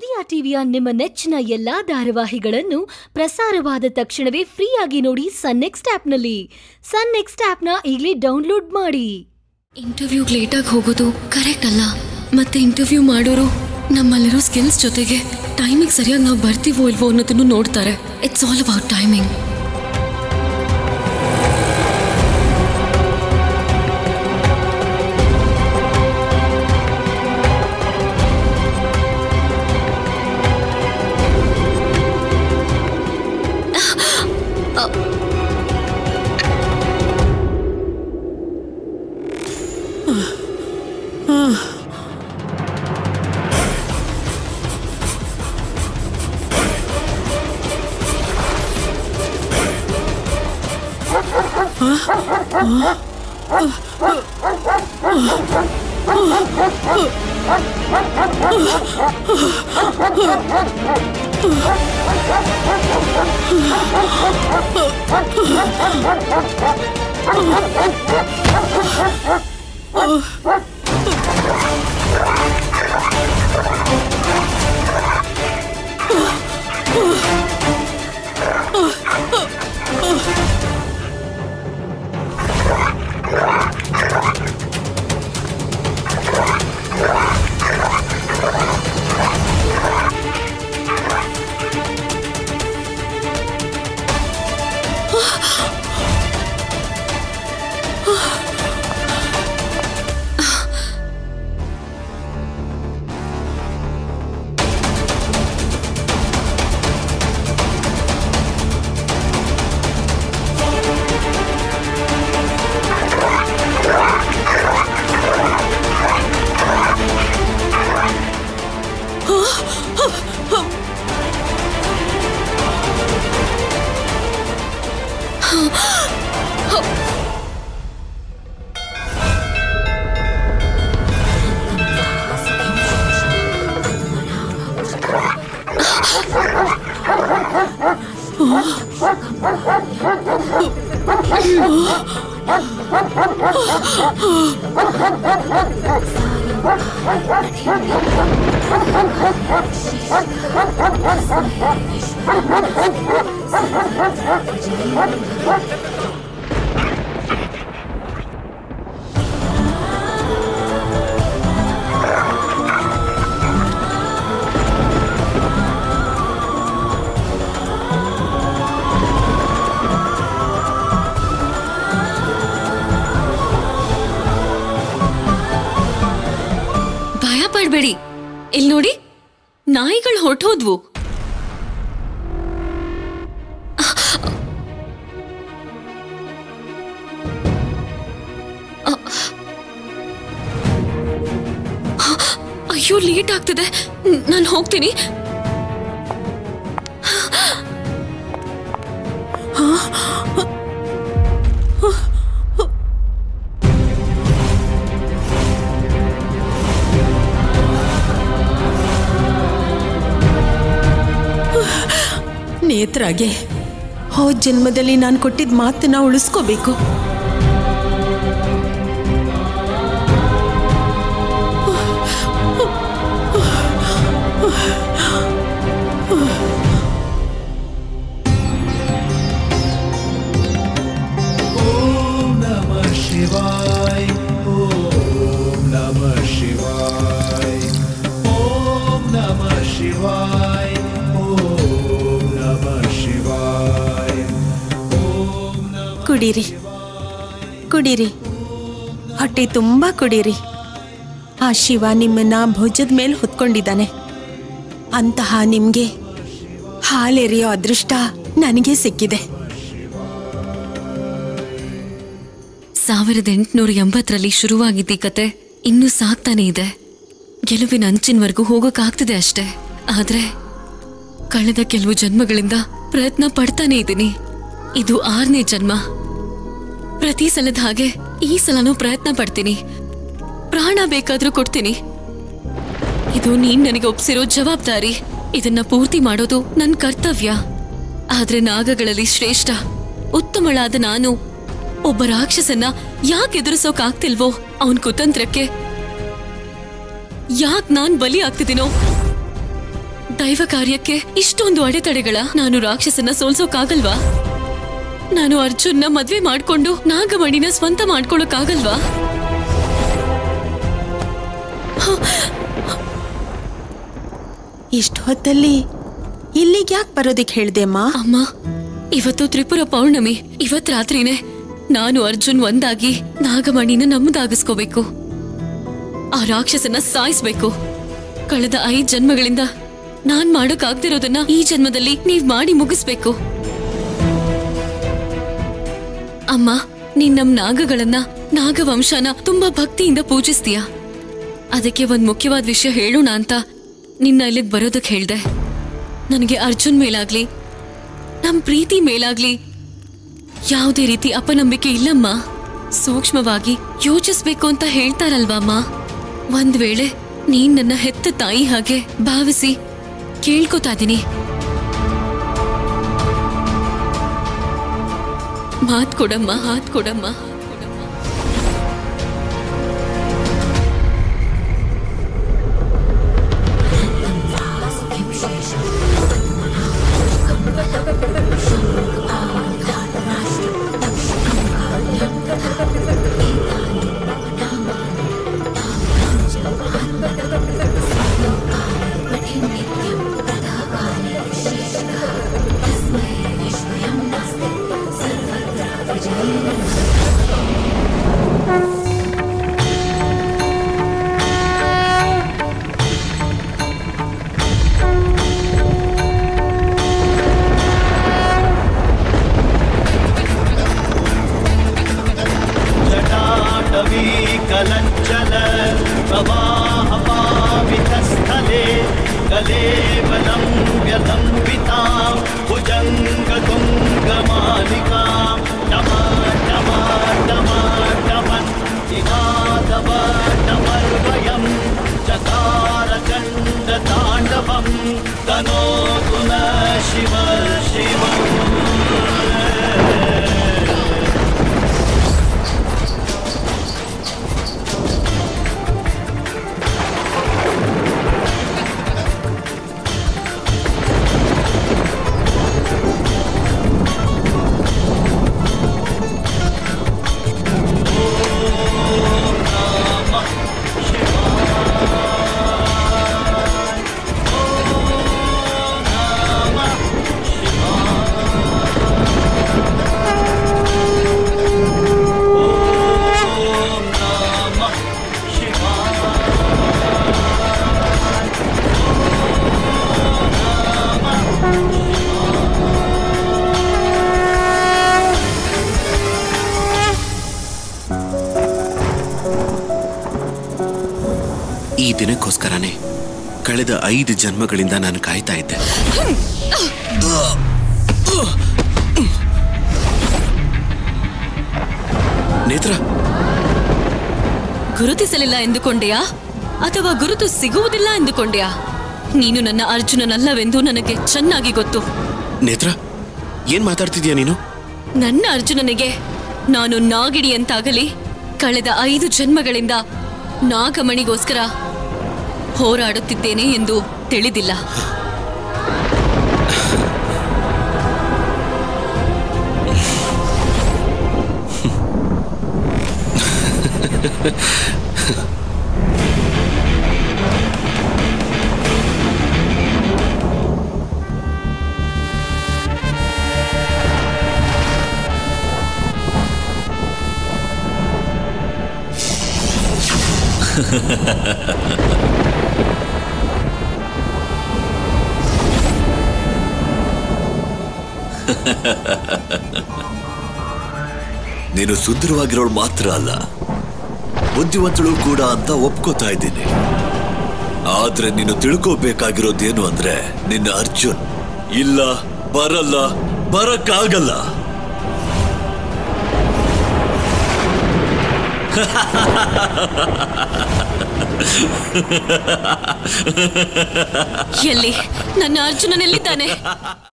ಉದಯ ಟಿವಿಯ ನಿಮ್ಮ ನೆಚ್ಚಿನ ಎಲ್ಲಾ ಧಾರಾವಾಹಿಗಳನ್ನು ಪ್ರಸಾರವಾದ ತಕ್ಷಣವೇ ಫ್ರೀಯಾಗಿ ನೋಡಿ ಸನ್ ನೆಕ್ಸ್ಟ್ ಆಪ್ನಲ್ಲಿ ಸನ್ ನೆಕ್ಸ್ಟ್ ಆಪ್ನ ಈಗಲೇ ಡೌನ್ಲೋಡ್ ಮಾಡಿ ಇಂಟರ್ವ್ಯೂಗೆ ಲೇಟಾಗಿ ಹೋಗೋದು ಕರೆಕ್ಟ್ ಅಲ್ಲ ಮತ್ತೆ ಇಂಟರ್ವ್ಯೂ ಮಾಡೋರು ನಮ್ಮಲ್ಲಿರೋ ಸ್ಕಿಲ್ಸ್ ಜೊತೆಗೆ ಟೈಮಿಗೆ ಸರಿಯಾಗಿ ನಾವು ಬರ್ತೀವೋ ಇಲ್ವೋ ಅನ್ನೋದನ್ನು ನೋಡ್ತಾರೆ ಇಟ್ಸ್ ಆಲ್ ಅಬೌಟ್ ಟೈಮಿಂಗ್ ಭಯ ಪಡ್ಬೇಡಿ ಇಲ್ಲಿ ನೋಡಿ ನಾಯಿಗಳು ಹೊರಟೋದ್ವು ಅಯ್ಯೋ ಲೇಟ್ ಆಗ್ತಿದೆ ನಾನು ಹೋಗ್ತೀನಿ ನೇತ್ರಾಗೆ ಹೋದ ಜನ್ಮದಲ್ಲಿ ನಾನು ಕೊಟ್ಟಿದ್ದ ಮಾತನ್ನ ಉಳಿಸ್ಕೋಬೇಕು ॐ नमः शिवाय ॐ नमः शिवाय ॐ नमः शिवाय ॐ नमः शिवाय ॐ नमः ಕುಡೀರಿ ಕುಡೀರಿ ಹೊಟ್ಟೆ ತುಂಬ ಕುಡೀರಿ ಆ ಶಿವ ನಿಮ್ಮನ್ನ ಭುಜದ ಮೇಲೆ ಹೊತ್ಕೊಂಡಿದ್ದಾನೆ ಅಂತಹ ನಿಮ್ಗೆ ಹಾಲೆರಿಯೋ ಅದೃಷ್ಟ ನನಗೆ ಸಿಕ್ಕಿದೆ ಸಾವಿರದ ಎಂಟುನೂರ ಎಂಬತ್ತರಲ್ಲಿ ಶುರುವಾಗಿದ್ದ ಈ ಕತೆ ಇನ್ನೂ ಸಾಕ್ತಾನೆ ಇದೆ ಗೆಲುವಿನ ಅಂಚಿನವರೆಗೂ ಹೋಗೋಕ್ಕಾಗ್ತಿದೆ ಅಷ್ಟೇ ಆದ್ರೆ ಕಳೆದ ಕೆಲವು ಜನ್ಮಗಳಿಂದ ಪ್ರಯತ್ನ ಪಡ್ತಾನೆ ಇದ್ದೀನಿ ಇದು ಆರನೇ ಜನ್ಮ ಪ್ರತಿ ಸಲದ ಹಾಗೆ ಈ ಸಲನೂ ಪ್ರಯತ್ನ ಪಡ್ತೀನಿ ಪ್ರಾಣ ಬೇಕಾದ್ರೂ ಕೊಡ್ತೀನಿ ಇದು ನೀನ್ ನನಗೆ ಒಪ್ಸಿರೋ ಜವಾಬ್ದಾರಿ ಇದನ್ನ ಪೂರ್ತಿ ಮಾಡೋದು ನನ್ನ ಕರ್ತವ್ಯ ಆದ್ರೆ ನಾಗಗಳಲ್ಲಿ ಶ್ರೇಷ್ಠ ಉತ್ತಮಳಾದ ನಾನು ಒಬ್ಬ ರಾಕ್ಷಸನ್ನ ಯಾಕೆ ಎದುರಿಸೋಕಾಗ್ತಿಲ್ವೋ ಅವನ್ ಕುತಂತ್ರಕ್ಕೆ ಯಾಕ್ ನಾನ್ ಬಲಿ ಆಗ್ತಿದ್ದೀನೋ ದೈವ ಕಾರ್ಯಕ್ಕೆ ಇಷ್ಟೊಂದು ಅಡೆತಡೆಗಳ ನಾನು ರಾಕ್ಷಸನ್ನ ಸೋಲ್ಸೋಕಾಗಲ್ವಾ ನಾನು ಅರ್ಜುನ್ನ ಮದ್ವೆ ಮಾಡ್ಕೊಂಡು ನಾಗಮಣಿನ ಸ್ವಂತ ಮಾಡ್ಕೊಳಕ್ಕಾಗಲ್ವಾ ಇಷ್ಟು ಹೊತ್ತಲ್ಲಿ ಇಲ್ಲಿಗೆ ಯಾಕೆ ಬರೋದಿಕ್ ಹೇಳ್ದೆ ಅಮ್ಮ ಅಮ್ಮ ಇವತ್ತು ತ್ರಿಪುರ ಪೌರ್ಣಮಿ ಇವತ್ ರಾತ್ರಿನೇ ನಾನು ಅರ್ಜುನ್ ಒಂದಾಗಿ ನಾಗಮಣಿನ ನಮ್ಮದಾಗಿಸ್ಕೋಬೇಕು ಆ ರಾಕ್ಷಸನ ಸಾಯಿಸ್ಬೇಕು ಕಳೆದ ಐದ್ ಜನ್ಮಗಳಿಂದ ನಾನ್ ಮಾಡೋಕ್ಕಾಗ್ದಿರೋದನ್ನ ಈ ಜನ್ಮದಲ್ಲಿ ನೀವ್ ಮಾಡಿ ಮುಗಿಸ್ಬೇಕು ಅಮ್ಮ ನೀನ್ ನಮ್ ನಾಗಗಳನ್ನ ನಾಗವಂಶನ ತುಂಬಾ ಭಕ್ತಿಯಿಂದ ಪೂಜಿಸ್ತೀಯ ಅದಕ್ಕೆ ಒಂದ್ ಮುಖ್ಯವಾದ ವಿಷಯ ಹೇಳೋಣ ಅಂತ ನಿನ್ನ ಇಲ್ಲಿಗೆ ಬರೋದಕ್ಕೆ ಹೇಳ್ದೆ ನನಗೆ ಅರ್ಜುನ್ ಮೇಲಾಗ್ಲಿ ನಮ್ ಪ್ರೀತಿ ಮೇಲಾಗ್ಲಿ ಯಾವುದೇ ರೀತಿ ಅಪನಂಬಿಕೆ ಇಲ್ಲಮ್ಮ ಸೂಕ್ಷ್ಮವಾಗಿ ಯೋಚಿಸ್ಬೇಕು ಅಂತ ಹೇಳ್ತಾರಲ್ವಾ ಅಮ್ಮ ಒಂದ್ ವೇಳೆ ನೀನ್ ನನ್ನ ಹೆತ್ತ ತಾಯಿ ಹಾಗೆ ಭಾವಿಸಿ ಕೇಳ್ಕೊತಾ ಇದೀನಿ ಮಾತ್ ಕೊಡಮ್ಮ ಮಾತ್ ಕೊಡಮ್ಮ जटाटवी कलञ्चल प्रवाहपावितस्थले कलेवलं व्यलम्बितां भुजङ्गतुङ्गमालिकां टमाटमाटमाटमन् निनादव टमर्वयं चकारचण्डताण्डवं तनोतु न शिव शिवम् ಈ ದಿನಕ್ಕೋಸ್ಕರನೇ ಕಳೆದ ಐದು ಜನ್ಮಗಳಿಂದ ನಾನು ಕಾಯ್ತಾ ಇದ್ದೆ ನೇತ್ರ ಗುರುತಿಸಲಿಲ್ಲ ಎಂದುಕೊಂಡೆಯಾ ಅಥವಾ ಗುರುತು ಸಿಗುವುದಿಲ್ಲ ಎಂದುಕೊಂಡೆಯಾ ನೀನು ನನ್ನ ಅರ್ಜುನನಲ್ಲವೆಂದು ನನಗೆ ಚೆನ್ನಾಗಿ ಗೊತ್ತು ನೇತ್ರ ಏನ್ ಮಾತಾಡ್ತಿದ್ಯಾ ನೀನು ನನ್ನ ಅರ್ಜುನನಿಗೆ ನಾನು ನಾಗಿಡಿ ಅಂತಾಗಲಿ ಕಳೆದ ಐದು ಜನ್ಮಗಳಿಂದ ನಾಗಮಣಿಗೋಸ್ಕರ ಹೋರಾಡುತ್ತಿದ್ದೇನೆ ಎಂದು ತಿಳಿದಿಲ್ಲ ನೀನು ಸುಂದರವಾಗಿರೋಳು ಮಾತ್ರ ಅಲ್ಲ ಬುದ್ಧಿವಂತಳು ಕೂಡ ಅಂತ ಒಪ್ಕೋತಾ ಇದ್ದೀನಿ ಆದ್ರೆ ನೀನು ತಿಳ್ಕೋಬೇಕಾಗಿರೋದೇನು ಅಂದ್ರೆ ನಿನ್ನ ಅರ್ಜುನ್ ಇಲ್ಲ ಬರಲ್ಲ ಬರಕ್ಕಾಗಲ್ಲ ಎಲ್ಲಿ ನನ್ನ ಅರ್ಜುನನೆಲ್ಲಿದ್ದಾನೆ